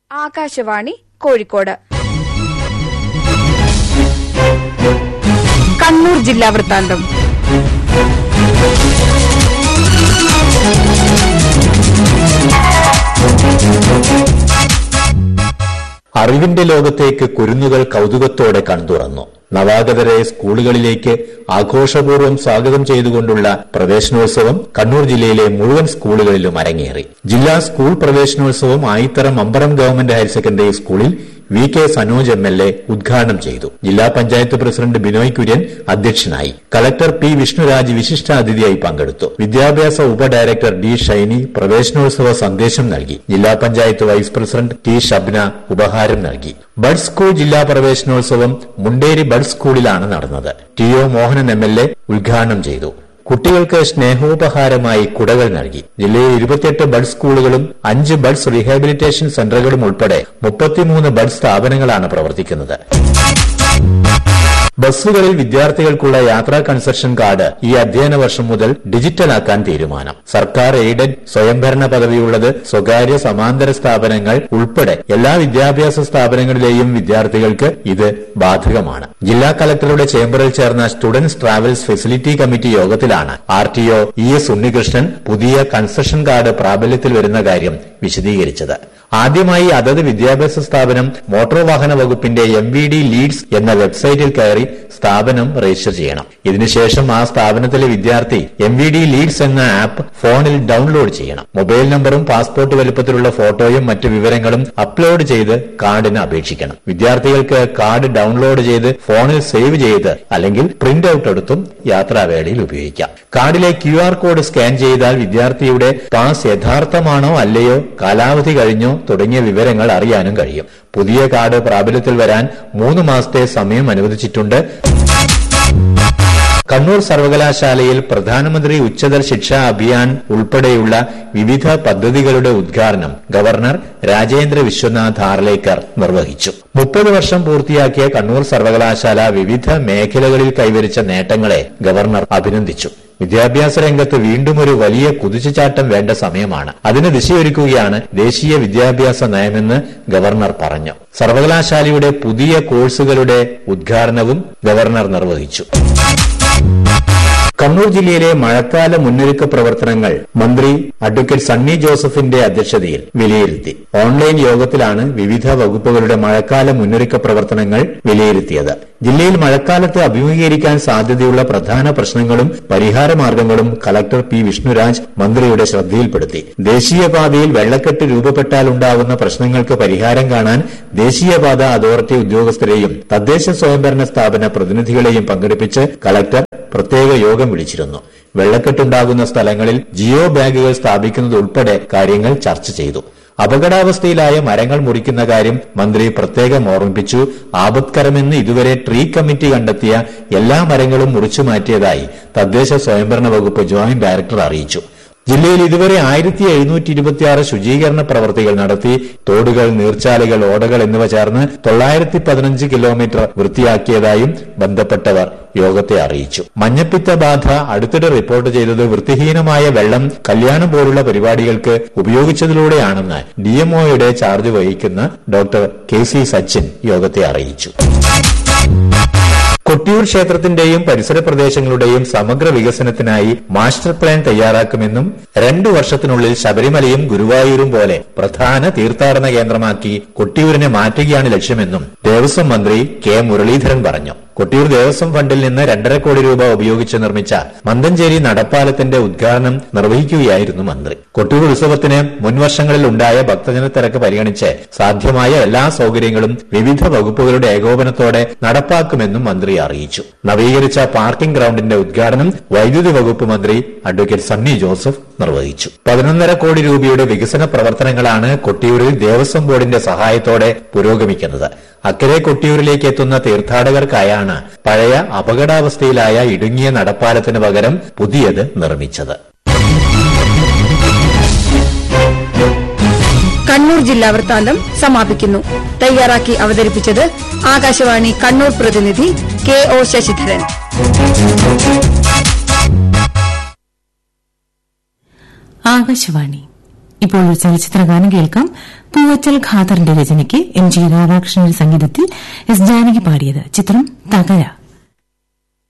ആകാശവാണി കോഴിക്കോട് കണ്ണൂർ ജില്ലാ വൃത്താന്തം അറിവിന്റെ ലോകത്തേക്ക് കുരുന്നുകൾ കൗതുകത്തോടെ കൺതുറന്നു നവാഗതരെ സ്കൂളുകളിലേക്ക് ആഘോഷപൂർവ്വം സ്വാഗതം ചെയ്തുകൊണ്ടുള്ള പ്രവേശനോത്സവം കണ്ണൂർ ജില്ലയിലെ മുഴുവൻ സ്കൂളുകളിലും അരങ്ങേറി ജില്ലാ സ്കൂൾ പ്രവേശനോത്സവം Ayithara Mambaram government higher secondary സ്കൂളിൽ V K Sanoj M L A ഉദ്ഘാടനം ചെയ്തു ജില്ലാ പഞ്ചായത്ത് പ്രസിഡന്റ് ബിനോയ് കുര്യൻ അധ്യക്ഷനായി കളക്ടർ പി വിഷ്ണുരാജ് വിശിഷ്ടാതിഥിയായി പങ്കെടുത്തു വിദ്യാഭ്യാസ ഉപഡയറക്ടർ ഡി ഷൈനി പ്രവേശനോത്സവ സന്ദേശം നൽകി ജില്ലാ panchayat vice president T Shabna ഉപഹാരം നൽകി ബഡ് സ്കൂൾ ജില്ലാ പ്രവേശനോത്സവം മുണ്ടേരി ബഡ് സ്കൂളിലാണ് നടന്നത് T O Mohanan M L A ഉദ്ഘാടനം ചെയ്തു കുട്ടികൾക്ക് സ്നേഹോപഹാരമായി കുടകൾ നൽകി ജില്ലയിൽ ഇരുപത്തിയെട്ട് ബഡ് സ്കൂളുകളും അഞ്ച് ബഡ്സ് റീഹാബിലിറ്റേഷൻ സെന്ററുകളും ഉൾപ്പെടെ മുപ്പത്തിമൂന്ന് ബഡ് സ്ഥാപനങ്ങളാണ് പ്രവർത്തിക്കുന്നത് ബസ്സുകളിൽ വിദ്യാർത്ഥികൾക്കുള്ള യാത്രാ കൺസെഷൻ കാർഡ് ഈ അധ്യയന വർഷം മുതൽ ഡിജിറ്റലാക്കാൻ തീരുമാനം സർക്കാർ എയ്ഡഡ് സ്വയംഭരണ പദവിയുള്ളത് സ്വകാര്യ സമാന്തര സ്ഥാപനങ്ങൾ ഉൾപ്പെടെ എല്ലാ വിദ്യാഭ്യാസ സ്ഥാപനങ്ങളിലെയും വിദ്യാർത്ഥികൾക്ക് ഇത് ബാധകമാണ് ജില്ലാ കളക്ടറുടെ ചേംബറിൽ ചേർന്ന സ്റ്റുഡൻസ് ട്രാവൽസ് ഫെസിലിറ്റി കമ്മിറ്റി യോഗത്തിലാണ് R T O E S Unnikrishnan പുതിയ കൺസെഷൻ കാർഡ് പ്രാബല്യത്തിൽ വരുന്ന കാര്യം വിശദീകരിച്ചത് ആദ്യമായി അതത് വിദ്യാഭ്യാസ സ്ഥാപനം മോട്ടോർ വാഹന വകുപ്പിന്റെ എം വി ഡി ലീഡ്സ് എന്ന വെബ്സൈറ്റിൽ കയറി സ്ഥാപനം രജിസ്റ്റർ ചെയ്യണം ഇതിനുശേഷം ആ സ്ഥാപനത്തിലെ വിദ്യാർത്ഥി എം വി ഡി ലീഡ്സ് എന്ന ആപ്പ് ഫോണിൽ ഡൌൺലോഡ് ചെയ്യണം മൊബൈൽ നമ്പറും പാസ്പോർട്ട് വലുപ്പത്തിലുള്ള ഫോട്ടോയും മറ്റു വിവരങ്ങളും അപ്ലോഡ് ചെയ്ത് കാർഡിന് അപേക്ഷിക്കണം വിദ്യാർത്ഥികൾക്ക് കാർഡ് ഡൌൺലോഡ് ചെയ്ത് ഫോണിൽ സേവ് ചെയ്ത് അല്ലെങ്കിൽ പ്രിന്റ് ഔട്ട് എടുത്തും യാത്രാവേളയിൽ ഉപയോഗിക്കാം കാർഡിലെ ക്യു ആർ കോഡ് സ്കാൻ ചെയ്താൽ വിദ്യാർത്ഥിയുടെ പാസ് യഥാർത്ഥമാണോ അല്ലയോ കാലാവധി കഴിഞ്ഞോ തുടങ്ങിയ വിവരങ്ങൾ അറിയാനും കഴിയും പുതിയ കാർഡ് പ്രാബല്യത്തിൽ വരാൻ മൂന്ന് മാസത്തെ സമയം അനുവദിച്ചിട്ടുണ്ട് കണ്ണൂർ സർവകലാശാലയിൽ പ്രധാനമന്ത്രി ഉച്ചതൽ ശിക്ഷാ അഭിയാൻ ഉൾപ്പെടെയുള്ള വിവിധ പദ്ധതികളുടെ ഉദ്ഘാടനം ഗവർണർ രാജേന്ദ്ര വിശ്വനാഥ് ഹാർലേക്കർ നിർവഹിച്ചു മുപ്പത് വർഷം പൂർത്തിയാക്കിയ കണ്ണൂർ സർവകലാശാല വിവിധ മേഖലകളിൽ കൈവരിച്ച നേട്ടങ്ങളെ ഗവർണർ അഭിനന്ദിച്ചു വിദ്യാഭ്യാസ രംഗത്ത് വീണ്ടും ഒരു വലിയ കുതിച്ചുചാട്ടം വേണ്ട സമയമാണ് അതിന് ദിശയൊരുക്കുകയാണ് ദേശീയ വിദ്യാഭ്യാസ നയമെന്ന് ഗവർണർ പറഞ്ഞു സർവകലാശാലയുടെ പുതിയ കോഴ്സുകളുടെ ഉദ്ഘാടനവും ഗവർണർ നിർവഹിച്ചു കണ്ണൂർ ജില്ലയിലെ മഴക്കാല മുന്നൊരുക്ക പ്രവർത്തനങ്ങൾ മന്ത്രി അഡ്വക്കേറ്റ് സണ്ണി ജോസഫിന്റെ അധ്യക്ഷതയിൽ വിലയിരുത്തി ഓൺലൈൻ യോഗത്തിലാണ് വിവിധ വകുപ്പുകളുടെ മഴക്കാല മുന്നൊരുക്ക പ്രവർത്തനങ്ങൾ വിലയിരുത്തിയത് ജില്ലയിൽ മഴക്കാലത്ത് അഭിമുഖീകരിക്കാൻ സാധ്യതയുള്ള പ്രധാന പ്രശ്നങ്ങളും പരിഹാര മാർഗങ്ങളും കളക്ടർ പി വിഷ്ണുരാജ് മന്ത്രിയുടെ ശ്രദ്ധയിൽപ്പെടുത്തി ദേശീയപാതയിൽ വെള്ളക്കെട്ട് രൂപപ്പെട്ടാൽ ഉണ്ടാവുന്ന പ്രശ്നങ്ങൾക്ക് പരിഹാരം കാണാൻ ദേശീയപാത അതോറിറ്റി ഉദ്യോഗസ്ഥരെയും തദ്ദേശ സ്വയംഭരണ സ്ഥാപന പ്രതിനിധികളെയും പങ്കെടുപ്പിച്ച് കളക്ടർ പ്രത്യേക യോഗം വിളിച്ചിരുന്നു വെള്ളക്കെട്ടുണ്ടാകുന്ന സ്ഥലങ്ങളിൽ ജിയോ ബാഗുകൾ സ്ഥാപിക്കുന്നത് ഉൾപ്പെടെ കാര്യങ്ങൾ ചർച്ച ചെയ്തു അപകടാവസ്ഥയിലായ മരങ്ങൾ മുറിക്കുന്ന കാര്യം മന്ത്രി പ്രത്യേകം ഓർമ്മിപ്പിച്ചു ആപത്കരമെന്ന് ഇതുവരെ ട്രീ കമ്മിറ്റി കണ്ടെത്തിയ എല്ലാ മരങ്ങളും മുറിച്ചു മാറ്റിയതായി തദ്ദേശ സ്വയംഭരണ വകുപ്പ് ജോയിന്റ് ഡയറക്ടർ അറിയിച്ചു ജില്ലയിൽ ഇതുവരെ ആയിരത്തി എഴുന്നൂറ്റി ഇരുപത്തിയാറ് ശുചീകരണ പ്രവർത്തികൾ നടത്തി തോടുകൾ നീർച്ചാലുകൾ ഓടകൾ എന്നിവ ചേർന്ന് തൊള്ളായിരത്തി പതിനഞ്ച് കിലോമീറ്റർ വൃത്തിയാക്കിയതായും ബന്ധപ്പെട്ടവർ യോഗത്തെ അറിയിച്ചു മഞ്ഞപ്പിത്ത ബാധ അടുത്തിടെ റിപ്പോർട്ട് ചെയ്തത് വൃത്തിഹീനമായ വെള്ളം കല്യാണം പോലുള്ള പരിപാടികൾക്ക് ഉപയോഗിച്ചതിലൂടെയാണെന്ന് ഡിഎംഒയുടെ ചാർജ് വഹിക്കുന്ന ഡോക്ടർ കെ സി സച്ചിൻ യോഗത്തെ അറിയിച്ചു കൊട്ടിയൂർ ക്ഷേത്രത്തിന്റെയും പരിസര പ്രദേശങ്ങളുടെയും സമഗ്ര വികസനത്തിനായി മാസ്റ്റർ പ്ലാൻ തയ്യാറാക്കുമെന്നും രണ്ടു വർഷത്തിനുള്ളിൽ ശബരിമലയും ഗുരുവായൂരും പോലെ പ്രധാന തീർത്ഥാടന കേന്ദ്രമാക്കി കൊട്ടിയൂരിനെ മാറ്റുകയാണ് ലക്ഷ്യമെന്നും ദേവസ്വം മന്ത്രി കെ മുരളീധരൻ പറഞ്ഞു കൊട്ടിയൂർ ദേവസ്വം ഫണ്ടിൽ നിന്ന് രണ്ടര കോടി രൂപ ഉപയോഗിച്ച് നിർമ്മിച്ച മന്തഞ്ചേരി നടപ്പാലത്തിന്റെ ഉദ്ഘാടനം നിർവഹിക്കുകയായിരുന്നു മന്ത്രി കൊട്ടിയൂർ ഉത്സവത്തിന് മുൻവർഷങ്ങളിൽ ഉണ്ടായ ഭക്തജനത്തിരക്ക് പരിഗണിച്ച് സാധ്യമായ എല്ലാ സൌകര്യങ്ങളും വിവിധ വകുപ്പുകളുടെ ഏകോപനത്തോടെ നടപ്പാക്കുമെന്നും മന്ത്രി അറിയിച്ചു നവീകരിച്ച പാർക്കിംഗ് ഗ്രൌണ്ടിന്റെ ഉദ്ഘാടനം വൈദ്യുതി വകുപ്പ് മന്ത്രി അഡ്വക്കേറ്റ് സണ്ണി ജോസഫ് നിർവഹിച്ചു പതിനൊന്നര കോടി രൂപയുടെ വികസന പ്രവർത്തനങ്ങളാണ് കൊട്ടിയൂരിൽ ദേവസ്വം ബോർഡിന്റെ സഹായത്തോടെ പുരോഗമിക്കുന്നത് അക്കരെ കൊട്ടിയൂരിലേക്ക് എത്തുന്ന തീർത്ഥാടകർക്കായാണ് പഴയ അപകടാവസ്ഥയിലായ ഇടുങ്ങിയ നടപ്പാലത്തിന് പകരം പുതിയത് നിർമ്മിച്ചത് കണ്ണൂർ ജില്ലാ വൃത്താന്തം സമാപിക്കുന്നു തയ്യാറാക്കി അവതരിപ്പിച്ചത് ആകാശവാണി കണ്ണൂർ പ്രതിനിധി കെ ഒ ശശിധരൻ ആകാശവാണി ഇപ്പോൾ ഒരു ചലച്ചിത്ര ഗാനം കേൾക്കാം പൂവച്ചൽ ഖാദറിന്റെ രചനയ്ക്ക് എം ജി രാധാകൃഷ്ണന്റെ സംഗീതത്തിൽ എസ് ജാനകി പാടിയത് ചിത്രം തകര